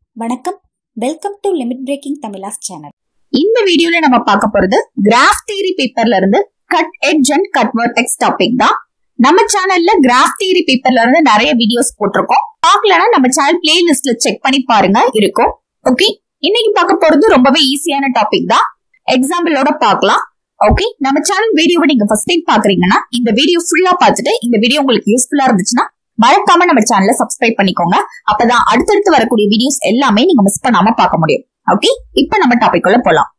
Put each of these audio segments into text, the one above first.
வணக்கம் welcome to limit breaking தமிழாஸ் channel இந்த வீடியோல நம்ம பார்க்க போறது கிராஃப் தியரி பேப்பர்ல இருந்து cut edge and cut vertex topic தான் நம்ம சேனல்ல கிராஃப் தியரி பேப்பர்ல இருந்து நிறைய வீடியோஸ் போட்டிருக்கோம் பார்க்கலனா நம்ம சேனல் பிளேலிஸ்ட்ல செக் பண்ணி பாருங்க இருக்கும் ஓகே இன்னைக்கு பார்க்க போறது ரொம்பவே ஈஸியான டாபிக் தான் எக்ஸாம்பிளோட பார்க்கலாம் ஓகே நம்ம சேனல் வீடியோவை நீங்க ஃபர்ஸ்ட் டைம் பாக்குறீங்கன்னா இந்த வீடியோ ஃபுல்லா பார்த்துட்டு இந்த வீடியோ உங்களுக்கு யூஸ்ஃபுல்லா இருந்துச்சுன்னா மறக்காம நம்ம சேனலை சப்ஸ்கிரைப் பண்ணிக்கோங்க அப்பதான் அடுத்தடுத்து வரக்கூடிய வீடியோஸ் எல்லாமே நீங்க மிஸ் பண்ணாம பார்க்க முடியும் ஓகே இப்போ நம்ம டாபிக் உள்ள போலாம்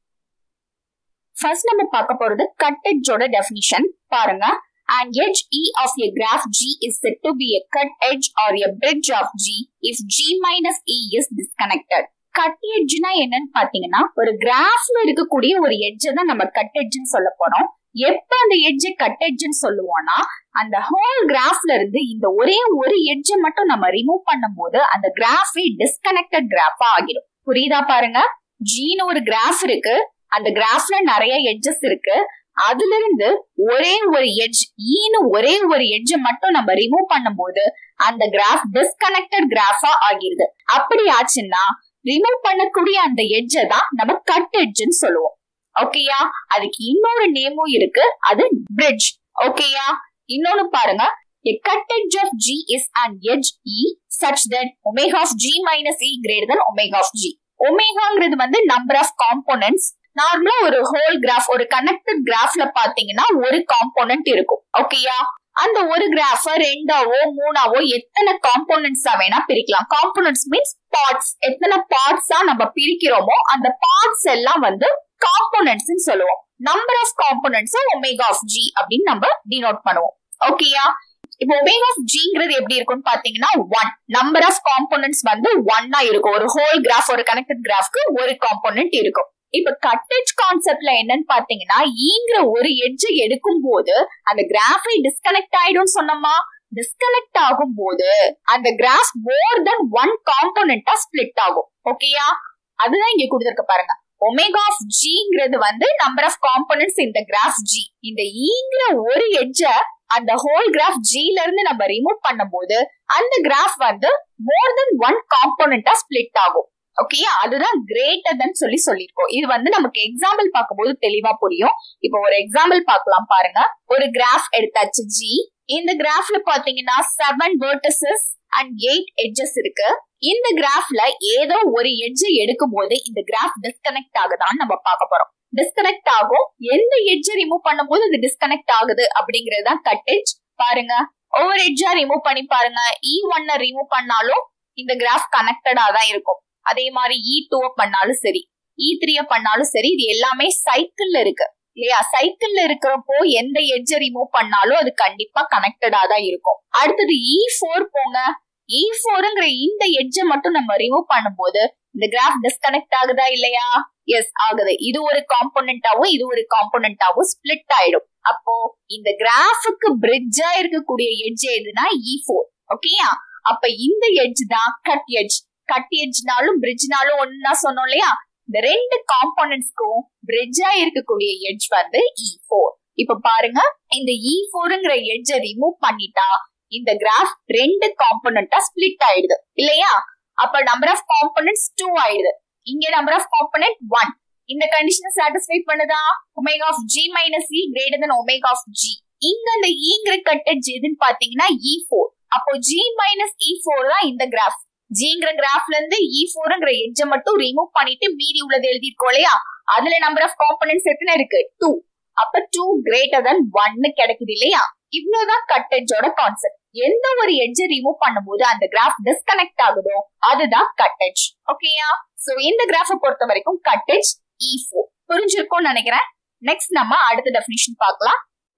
ஃபர்ஸ்ட் நம்ம பார்க்க போறது கட் எட்ஜோட டெஃபினிஷன் பாருங்க an edge E of a graph G is said to be a cut edge or a bridge of G if G minus E is disconnected. Cut எட்ஜ்னா என்னன்னு பாத்தீங்கன்னா ஒரு கிராஃப்ல இருக்கக்கூடிய ஒரு எட்ஜை தான் நம்ம கட் எட்ஜ்னு சொல்ல போறோம் எப்ப அந்த எட்ஜை கட் எட்ஜ்னு சொல்லுவோம்னா அந்த ஹோல் கிராஃப்ல இருந்து இந்த ஒரே ஒரு எட்ஜை மட்டும் நம்ம ரிமூவ் பண்ணும்போது அந்த கிராஃபே டிஸ்கனெக்டட் கிராஃபா ஆகிடும் புரியுதா பாருங்க ஜீனு ஒரு கிராஃப் இருக்கு அந்த கிராஃப்ல நிறைய எட்ஜஸ் இருக்கு அதுல இருந்து ஒரே ஒரு எட்ஜ் ஈனு ஒரே ஒரு எட்ஜை மட்டும் நம்ம ரிமூவ் பண்ணும்போது அந்த கிராஃப் டிஸ்கனெக்டட் கிராஃபா ஆகிருது அப்படி ஆச்சுன்னா ரிமூவ் பண்ணக்கூடிய அந்த எட்ஜை தான் நம்ம கட் எட்ஜ்னு சொல்லுவோம் ஓகேயா அதுக்கு இன்னொரு நேமும் இருக்கு அது பிரிட்ஜ் ஓகேயா இன்னொன்னு பாருங்க A cut edge of G is an edge E such that omega of G minus E greater than omega of G. ஒமேகாங்கிறது வந்து நம்பர் ஆஃப் காம்போனன்ட்ஸ் நார்மலா ஒரு ஹோல் கிராஃப் ஒரு கனெக்டட் கிராஃப்ல பாத்தீங்கன்னா ஒரு காம்போனன்ட் இருக்கும் ஓகேயா அந்த ஒரு கிராஃப ரெண்டாவோ மூணாவோ எத்தனை காம்போனன்ட்ஸா வேணா பிரிக்கலாம் காம்போனன்ட்ஸ் மீன்ஸ் பார்ட்ஸ் எத்தனை பார்ட்ஸா நம்ம பிரிக்கிறோமோ அந்த பார்ட்ஸ் எல்லாம் வந்து காம்போனன்ட்ஸ் சொல்லுவோம் number of components omega of G அப்படின்னு நம்ம டினோட் பண்ணுவோம் ஓகேயா இப்போ ஒமேகா ஆஃப் ஜிங்கிறது எப்படி இருக்கும்னு பாத்தீங்கன்னா ஒன் நம்பர் ஆஃப் காம்போனன்ட்ஸ் வந்து ஒன்னா இருக்கும் ஒரு ஹோல் கிராஃப் ஒரு கனெக்டட் கிராஃப்க்கு ஒரு காம்போனன்ட் இருக்கும் இப்ப கட்டேஜ் கான்செப்ட்ல என்னன்னு பாத்தீங்கன்னா ஈங்கிற ஒரு எட்ஜை எடுக்கும் போது அந்த கிராஃபை டிஸ்கனெக்ட் ஆயிடும் சொன்னோமா டிஸ்கனெக்ட் ஆகும் போது அந்த கிராஃப் மோர் தென் ஒன் காம்போனண்டா ஸ்பிளிட் ஆகும் ஓகேயா அதுதான் இங்க கொடுத்துருக்க பாருங்க ஒமேகா ஆஃப் ஜிங்கிறது வந்து நம்பர் ஆஃப் காம்போனன்ட்ஸ் இந்த கிராஃப் ஜி இந்த ஈங்கிற ஒரு எட்ஜ அந்த ஹோல் கிராஃப் ஜில இருந்து நம்ம ரிமூவ் பண்ணும்போது அந்த கிராஃப் வந்து மோர் தென் ஒன் காம்போனண்டா ஸ்பிளிட் ஆகும் ஓகேயா அதுதான் கிரேட்டர் தன் சொல்லி சொல்லியிருக்கோம் இது வந்து நமக்கு எக்ஸாம்பிள் பார்க்கும்போது தெளிவா புரியும் இப்போ ஒரு எக்ஸாம்பிள் பார்க்கலாம் பாருங்க ஒரு கிராஃப் எடுத்தாச்சு ஜி இந்த கிராஃப்ல பாத்தீங்கன்னா seven vertices and eight edges இருக்கு இந்த கிராஃப்ல ஏதோ ஒரு எட்ஜை எடுக்கும் போது இந்த கிராஃப் டிஸ்கனெக்ட் ஆகுதான்னு நம்ம பார்க்க போறோம் டிஸ்கனெக்ட் ஆகும் எந்த எட்ஜை ரிமூவ் பண்ணும்போது இது டிஸ்கனெக்ட் ஆகுது அப்படிங்கிறது தான் கட் எட்ஜ் பாருங்க ஒவ்வொரு எட்ஜா ரிமூவ் பண்ணி பாருங்க இ ஒன்ன ரிமூவ் பண்ணாலும் இந்த கிராஃப் கனெக்டடா தான் இருக்கும் அதே மாதிரி இ டூ பண்ணாலும் சரி இ த்ரீ பண்ணாலும் சரி இது எல்லாமே சைக்கிள்ல இருக்கு இல்லையா சைக்கிள்ல இருக்கிறப்போ எந்த எட்ஜ ரிமூவ் பண்ணாலும் அது கண்டிப்பா கனெக்டடா தான் இருக்கும் அடுத்தது இ ஃபோர் போங்க இ ஃபோருங்கிற இந்த எட்ஜ மட்டும் நம்ம ரிமூவ் பண்ணும்போது இந்த கிராஃப் டிஸ்கனெக்ட் ஆகுதா இல்லையா எஸ் ஆகுது இது ஒரு காம்போனண்டாவும் இது ஒரு காம்போனண்டாவும் ஸ்பிளிட் ஆயிடும் அப்போ இந்த கிராஃபுக்கு பிரிட்ஜா இருக்கக்கூடிய எட்ஜ் எதுனா இ ஃபோர் ஓகேயா அப்ப இந்த எட்ஜ் தான் கட் எட்ஜ் கட் எட்ஜ்னாலும் பிரிட்ஜ்னாலும் ஒன்னா சொன்னோம் இல்லையா இந்த ரெண்டு காம்போனன்ட்ஸ்க்கும் பிரிட்ஜா இருக்கக்கூடிய எட்ஜ் வந்து இ ஃபோர் இப்ப பாருங்க இந்த இ ஃபோருங்கிற எட்ஜ ரிமூவ் பண்ணிட்டா இந்த கிராஃப் ரெண்டு காம்போனண்டா ஸ்பிளிட் ஆயிடுது இல்லையா அப்ப நம்பர் ஆஃப் காம்போனன்ட்ஸ் டூ ஆயிடுது இங்க நம்பர் ஆஃப் காம்போனன்ட் ஒன் இந்த கண்டிஷனை சாட்டிஸ்ஃபை பண்ணுதா omega of G minus E greater than omega of G இங்க அந்த ஈங்கிற கட்டட் எதுன்னு பாத்தீங்கன்னா இ ஃபோர் அப்போ ஜி மைனஸ் இ ஃபோர் தான் இந்த கிராஃப் ஜிங்கிற கிராஃப்ல இருந்து இ ஃபோர்ங்கிற எட்ஜ மட்டும் ரிமூவ் பண்ணிட்டு மீதி உள்ளது எழுதிருக்கோம் இல்லையா அதுல நம்பர் ஆஃப் காம்பனன்ட்ஸ் எத்தனை இருக்கு டூ அப்ப டூ கிரேட்டர் தென் ஒன்னு கிடைக்குது இல்லையா இவ்வளவுதான் கட் எட்ஜோட கான்செப்ட் எந்த ஒரு எட்ஜ ரிமூவ் பண்ணும்போது அந்த கிராஃப் டிஸ்கனெக்ட் ஆகுதோ அதுதான் கட் எட்ஜ் ஓகேயா சோ இந்த கிராஃப பொறுத்த வரைக்கும் கட் எட்ஜ் இ ஃபோர் புரிஞ்சிருக்கும்னு நினைக்கிறேன் நெக்ஸ்ட் நம்ம அடுத்த டெபினிஷன் பார்க்கலாம்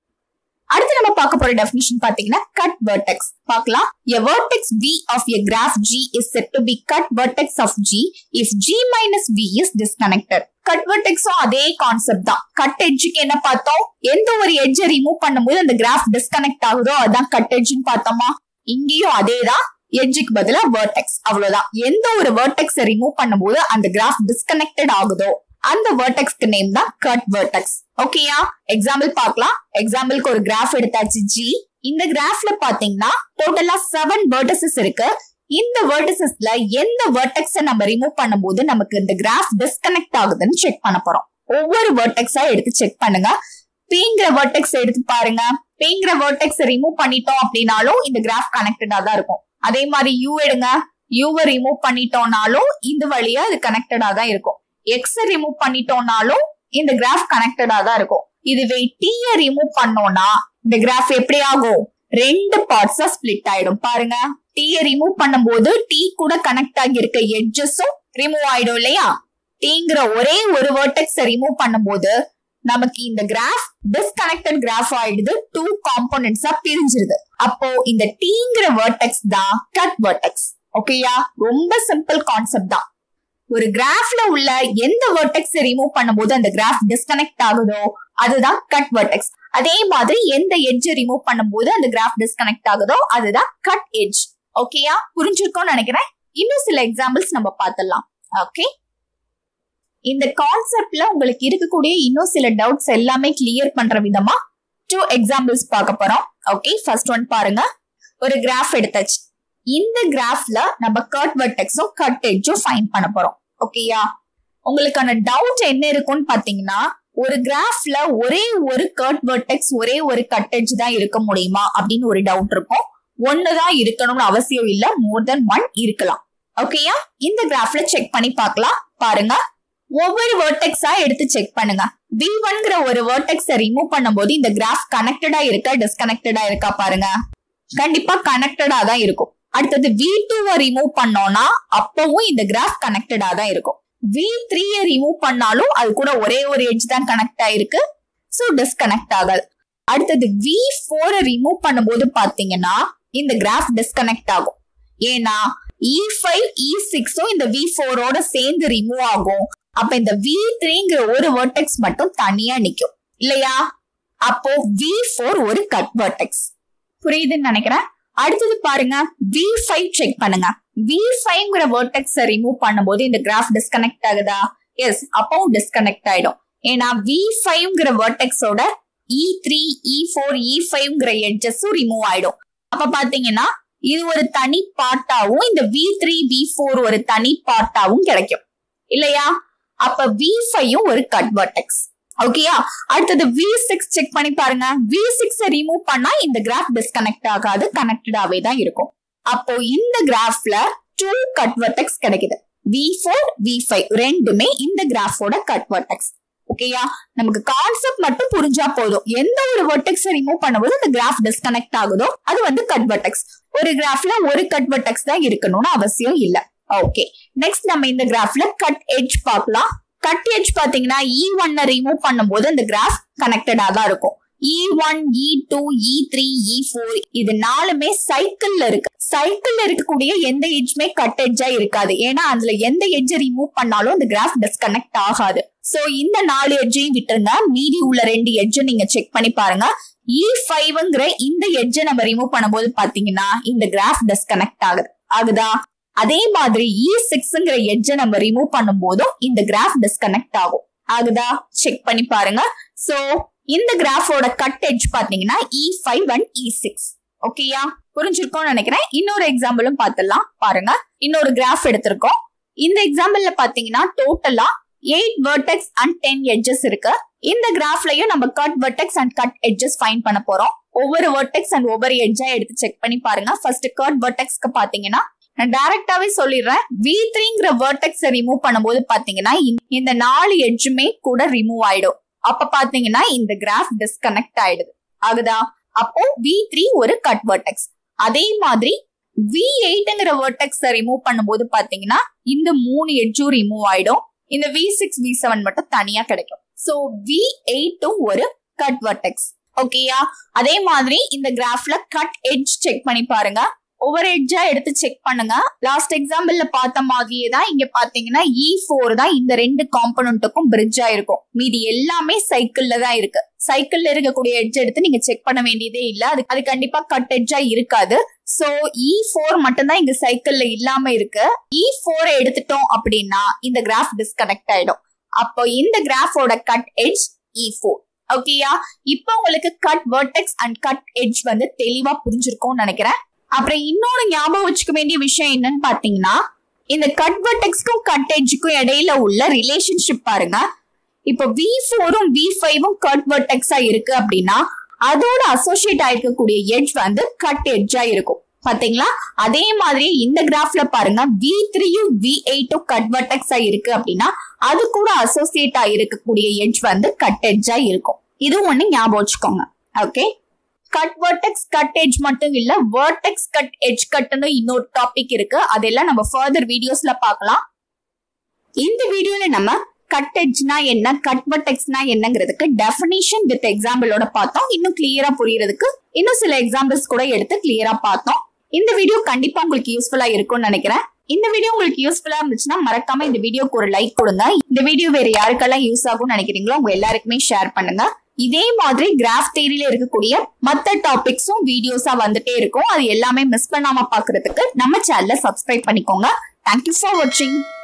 அடுத்து நம்ம பார்க்க போற டெஃபினிஷன் பாத்தீங்கன்னா கட் வெர்டெக்ஸ் பார்க்கலாம் a vertex v of a graph g is said to be cut vertex of g if g minus v is disconnected cut வெர்டெக்ஸும் அதே கான்செப்ட் தான் கட் எட்ஜுக்கு என்ன பார்த்தோம் எந்த ஒரு எட்ஜை ரிமூவ் பண்ணும்போது அந்த கிராஃப் டிஸ்கனெக்ட் ஆகுதோ அதான் கட் எட்ஜ்னு பார்த்தோமா இங்கேயும் அதே தான் எட்ஜுக்கு பதிலா வேர்டெக்ஸ் அவ்வளவுதான் எந்த ஒரு வேர்டெக்ஸை ரிமூவ் பண்ணும்போது அந்த கிராஃப் டிஸ்கனெக்டட் ஆகுதோ அந்த வேர்டெக்ஸ்க்கு நேம் தான் கட் வேர்டெக்ஸ் ஓகேயா எக்ஸாம்பிள் பார்க்கலாம் எக்ஸாம்பிளுக்கு ஒரு கிராஃப் எடுத்தாச்சு ஜி இந்த கிராஃப்ல பாத்தீங்கன்னா டோட்டலா செவன் வேர்டசஸ் இருக்கு இந்த வெர்டிசஸ்ல எந்த வெர்டெக்ஸ நம்ம ரிமூவ் பண்ணும்போது நமக்கு இந்த கிராஃப் டிஸ்கனெக்ட் ஆகுதுன்னு செக் பண்ண போறோம் ஒவ்வொரு வெர்டெக்ஸா எடுத்து செக் பண்ணுங்க பிங்கிற வெர்டெக்ஸ் எடுத்து பாருங்க பிங்கிற வெர்டெக்ஸ் ரிமூவ் பண்ணிட்டோம் அப்படின்னாலும் இந்த கிராஃப் கனெக்டடா தான் இருக்கும் அதே மாதிரி யூ எடுங்க யூவை ரிமூவ் பண்ணிட்டோம்னாலும் இந்த வழியா அது கனெக்டடா தான் இருக்கும் எக்ஸ் ரிமூவ் பண்ணிட்டோம்னாலும் இந்த கிராஃப் கனெக்டடா தான் இருக்கும் இதுவே டீய ரிமூவ் பண்ணோம்னா இந்த கிராஃப் எப்படி ஆகும் ரெண்டு பார்ட்ஸா ஸ்பிளிட் ஆயிடும் பாருங்க டீய ரிமூவ் பண்ணும்போது டீ கூட கனெக்ட் ஆகி இருக்க எட்ஜஸும் ரிமூவ் ஆயிடும் இல்லையா டீங்கிற ஒரே ஒரு வேர்டெக்ஸ் ரிமூவ் பண்ணும்போது நமக்கு இந்த கிராஃப் டிஸ்கனெக்டட் கிராஃப் ஆயிடுது டூ காம்போனன்ட்ஸா பிரிஞ்சிருது அப்போ இந்த டீங்கிற வேர்டெக்ஸ் தான் கட் வேர்டெக்ஸ் ஓகேயா ரொம்ப சிம்பிள் கான்செப்ட் தான் ஒரு கிராஃப்ல உள்ள எந்த வேர்டெக்ஸ் ரிமூவ் பண்ணும்போது அந்த கிராஃப் டிஸ்கனெக்ட் ஆகுதோ அதுதான் கட் வேர்டெக்ஸ் அதே மாதிரி எந்த எட்ஜ் ரிமூவ் பண்ணும்போது அந்த கிராஃப் டிஸ்கனெக்ட் ஆகுதோ அதுதான் கட் எட்ஜ் ஓகேயா புரிஞ்சிருக்கோம்னு நினைக்கிறேன் இன்னும் சில எக்ஸாம்பிள்ஸ் நம்ம பார்த்துடலாம் ஓகே இந்த கான்செப்ட்ல உங்களுக்கு இருக்கக்கூடிய இன்னும் சில டவுட்ஸ் எல்லாமே கிளியர் பண்ற விதமா டூ எக்ஸாம்பிள்ஸ் பார்க்க போறோம் ஓகே ஃபர்ஸ்ட் ஒன் பாருங்க ஒரு கிராஃப் எடுத்தாச்சு இந்த கிராஃப்ல நம்ம கட் வெர்டெக்ஸும் கட் எட்ஜும் ஃபைன் பண்ண போறோம் ஓகேயா உங்களுக்கான டவுட் என்ன இருக்கும்னு பாத்தீங்கன்னா ஒரு கிராஃப்ல ஒரே ஒரு கட் வெர்டெக்ஸ் ஒரே ஒரு கட் எட்ஜ் தான் இருக்க முடியுமா அப்படின்னு ஒரு டவுட் இருக்கும் ஒண்ணுதான் இருக்கணும்னு அவசியம் இல்ல மோர் தென் ஒன் இருக்கலாம் ஓகேயா இந்த கிராஃப்ல செக் பண்ணி பார்க்கலாம் பாருங்க ஒவ்வொரு வேர்டெக்ஸா எடுத்து செக் பண்ணுங்க வி ஒன்ங்கிற ஒரு வேர்டெக்ஸ ரிமூவ் பண்ணும்போது இந்த கிராஃப் கனெக்டடா இருக்கா டிஸ்கனெக்டடா இருக்கா பாருங்க கண்டிப்பா கனெக்டடா தான் இருக்கும் அடுத்தது வி டூவை ரிமூவ் பண்ணோம்னா அப்பவும் இந்த கிராஃப் கனெக்டடா தான் இருக்கும் வி த்ரீய ரிமூவ் பண்ணாலும் அது கூட ஒரே ஒரு எட்ஜ் தான் கனெக்ட் ஆயிருக்கு ஸோ டிஸ்கனெக்ட் ஆகாது அடுத்தது வி ஃபோரை ரிமூவ் பண்ணும்போது பாத்தீங்கன்னா இந்த கிராஃப் டிஸ்கனெக்ட் ஆகும் ஏன்னா இ ஃபைவ் இ சிக்ஸும் இந்த வி ஃபோரோட சேர்ந்து ரிமூவ் ஆகும் அப்ப இந்த வி த்ரீங்கிற ஒரு வேர்டெக்ஸ் மட்டும் தனியா நிக்கும் இல்லையா அப்போ வி ஃபோர் ஒரு கட் வேர்டெக்ஸ் புரியுதுன்னு நினைக்கிறேன் அடுத்தது பாருங்க வி ஃபைவ் செக் பண்ணுங்க வி ஃபைவ்ங்கிற வேர்டெக்ஸ ரிமூவ் பண்ணும்போது இந்த கிராஃப் டிஸ்கனெக்ட் ஆகுதா எஸ் அப்பவும் டிஸ்கனெக்ட் ஆயிடும் ஏன்னா வி ஃபைவ்ங்கிற வேர்டெக்ஸோட E three E four E ஃபைவ்ங்கிற எட்ஜஸும் ரிமூவ் ஆயிடும் அப்ப பாத்தீங்கன்னா இது ஒரு தனி பார்ட்டாவும் இந்த வி த்ரீ வி ஃபோர் ஒரு தனி பார்ட்டாவும் கிடைக்கும் இல்லையா அப்ப வி ஃபைவும் ஒரு கட் வர்டெக்ஸ் ஓகேயா அடுத்தது வி சிக்ஸ் செக் பண்ணி பாருங்க வி சிக்ஸ் ரிமூவ் பண்ணா இந்த கிராஃப் டிஸ்கனெக்ட் ஆகாது கனெக்டடாவே தான் இருக்கும் அப்போ இந்த கிராஃப்ல டூ கட் வர்டெக்ஸ் கிடைக்குது வி ஃபோர் வி ஃபைவ் ரெண்டுமே இந்த கிராஃபோட கட் வர்டெக்ஸ் ஓகேயா நமக்கு கான்செப்ட் மட்டும் புரிஞ்சா போதும் எந்த ஒரு வெர்டெக்ஸ் ரிமூவ் பண்ணும்போது அந்த கிராஃப் டிஸ்கனெக்ட் ஆகுதோ அது வந்து கட் வெர்டெக்ஸ் ஒரு கிராஃப்ல ஒரு கட் வெர்டெக்ஸ் தான் இருக்கணும்னு அவசியம் இல்ல ஓகே நெக்ஸ்ட் நம்ம இந்த கிராஃப்ல கட் எட்ஜ் பார்க்கலாம் கட் எட்ஜ் பாத்தீங்கன்னா இ ஒன்ன ரிமூவ் பண்ணும்போது அந்த கிராஃப் கனெக்டடா தான் இருக்கும் E one E two E three E four இது நாலுமே சைக்கிள்ல இருக்கு சைக்கிள்ல இருக்கக்கூடிய எந்த எட்ஜ்மே கட் எட்ஜா இருக்காது ஏன்னா அதுல எந்த எட்ஜ் ரிமூவ் பண்ணாலும் அந்த கிராஃப் டிஸ்கனெக்ட் ஆகாது சோ இந்த நாலு எட்ஜையும் விட்டுருங்க மீதி உள்ள ரெண்டு எட்ஜ் நீங்க செக் பண்ணி பாருங்க இ ஃபைவ்ங்கிற இந்த எட்ஜ நம்ம ரிமூவ் பண்ணும்போது பாத்தீங்கன்னா இந்த கிராஃப் டிஸ்கனெக்ட் ஆகுது ஆகுதா அதே மாதிரி இ சிக்ஸ்ங்கிற எட்ஜ நம்ம ரிமூவ் பண்ணும்போதும் இந்த கிராஃப் டிஸ்கனெக்ட் ஆகும் ஆகுதா செக் பண்ணி பாருங்க சோ இந்த கிராஃபோட கட் எட்ஜ் பாத்தீங்கன்னா E five and E six ஓகேயா புரிஞ்சிருக்கோம்னு நினைக்கிறேன் இன்னொரு எக்ஸாம்பிளும் பார்த்துடலாம் பாருங்க இன்னொரு கிராஃப் எடுத்திருக்கோம் இந்த எக்ஸாம்பிள்ல பாத்தீங்கன்னா டோட்டலா eight vertex and ten edges இருக்கு இந்த கிராஃப்லயும் நம்ம cut vertex and cut edges find பண்ண போறோம் ஒவ்வொரு வெர்டெக்ஸ் அண்ட் ஒவ்வொரு எட்ஜா எடுத்து செக் பண்ணி பாருங்க ஃபர்ஸ்ட் கட் வெர்டெக்ஸ்க்கு பாத்தீங்கன்னா நான் டைரக்டாவே சொல்லிடுறேன் வி த்ரீங்கிற வேர்டெக்ஸ் ரிமூவ் பண்ணும்போது பாத்தீங்கன்னா இந்த நாலு எட்ஜுமே கூட ரிமூவ் ஆயிடும் அப்ப பாத்தீங்கன்னா இந்த கிராஃப் டிஸ்கனெக்ட் ஆயிடுது ஆகுதா அப்போ வி த்ரீ ஒரு கட் வேர்டெக்ஸ் அதே மாதிரி வி எயிட்ங்கிற வேர்டெக்ஸ் ரிமூவ் பண்ணும்போது பாத்தீங்கன்னா இந்த மூணு எட்ஜும் ரிமூவ் ஆயிடும் இந்த வி சிக்ஸ் வி செவன் மட்டும் தனியா கிடைக்கும் சோ வி எயிட்டும் ஒரு கட் வேர்டெக்ஸ் ஓகேயா அதே மாதிரி இந்த கிராஃப்ல கட் எட்ஜ் செக் பண்ணி பாருங்க ஒவ்வொரு எட்ஜா எடுத்து செக் பண்ணுங்க லாஸ்ட் எக்ஸாம்பிள்ல பார்த்த மாதிரியே தான் இங்க பாத்தீங்கன்னா இ ஃபோர் தான் இந்த ரெண்டு காம்பனண்ட்டுக்கும் பிரிட்ஜா இருக்கும் மீதி எல்லாமே சைக்கிள்ல தான் இருக்கு சைக்கிள்ல இருக்கக்கூடிய எட்ஜ் எடுத்து நீங்க செக் பண்ண வேண்டியதே இல்ல அது அது கண்டிப்பா கட் எட்ஜா இருக்காது சோ இ ஃபோர் மட்டும்தான் இங்க சைக்கிள்ல இல்லாம இருக்கு இ ஃபோரை எடுத்துட்டோம் அப்படின்னா இந்த கிராஃப் டிஸ்கனெக்ட் ஆயிடும் அப்போ இந்த கிராஃபோட கட் எட்ஜ் இ ஃபோர் ஓகேயா இப்போ உங்களுக்கு cut vertex and cut edge வந்து தெளிவா புரிஞ்சிருக்கும்னு நினைக்கிறேன் அப்புறம் இன்னொரு ஞாபகம் வச்சுக்க வேண்டிய விஷயம் என்னன்னு பாத்தீங்கன்னா இந்த கட் வெர்டெக்ஸ்க்கும் கட் எட்ஜுக்கும் இடையில உள்ள ரிலேஷன்ஷிப் பாருங்க இப்போ வி ஃபோரும் வி ஃபைவும் கட் வெர்டெக்ஸா இருக்கு அப்படின்னா அதோட அசோசியேட் ஆயிருக்கக்கூடிய எட்ஜ் வந்து கட் எட்ஜா இருக்கும் பாத்தீங்களா அதே மாதிரி இந்த கிராஃப்ல பாருங்க வி த்ரீயும் வி எயிட்டும் கட் வெர்டெக்ஸா இருக்கு அப்படின்னா அது கூட அசோசியேட் ஆயிருக்கக்கூடிய எட்ஜ் வந்து கட் எட்ஜா இருக்கும் இது ஒண்ணு ஞாபகம் வச்சுக்கோங்க okay cut vertex cut edge மட்டும் இல்ல வெர்டெக்ஸ் கட் எட்ஜ் கட்னு இன்னொரு டாபிக் இருக்கு அதெல்லாம் நம்ம ஃபர்தர் வீடியோஸ்ல பார்க்கலாம் இந்த வீடியோல நம்ம கட் எட்ஜ்னா என்ன கட் வெர்டெக்ஸ்னா என்னங்கிறதுக்கு டெஃபினிஷன் வித் எக்ஸாம்பிளோட பார்த்தோம் இன்னும் கிளியரா புரியறதுக்கு இன்னும் சில எக்ஸாம்பிள்ஸ் கூட எடுத்து கிளியரா பார்த்தோம் இந்த வீடியோ கண்டிப்பா உங்களுக்கு யூஸ்ஃபுல்லா இருக்கும்னு நினைக்கிறேன் இந்த வீடியோ உங்களுக்கு யூஸ்ஃபுல்லா இருந்துச்சுன்னா மறக்காம இந்த வீடியோக்கு ஒரு லைக் கொடுங்க இந்த வீடியோ வேற யாருக்கெல்லாம் யூஸ் ஆகும்னு நினைக்கிறீங்களோ உங்க எல்லாருக்குமே ஷேர் பண்ணுங்க இதே மாதிரி கிராஃப் தேரியில இருக்கக்கூடிய மத்த டாபிக்ஸும் வீடியோஸா வந்துட்டே இருக்கும் அது எல்லாமே மிஸ் பண்ணாம பாக்குறதுக்கு நம்ம சேனலை சப்ஸ்கிரைப் பண்ணிக்கோங்க தேங்க்யூ ஃபார் வாட்சிங்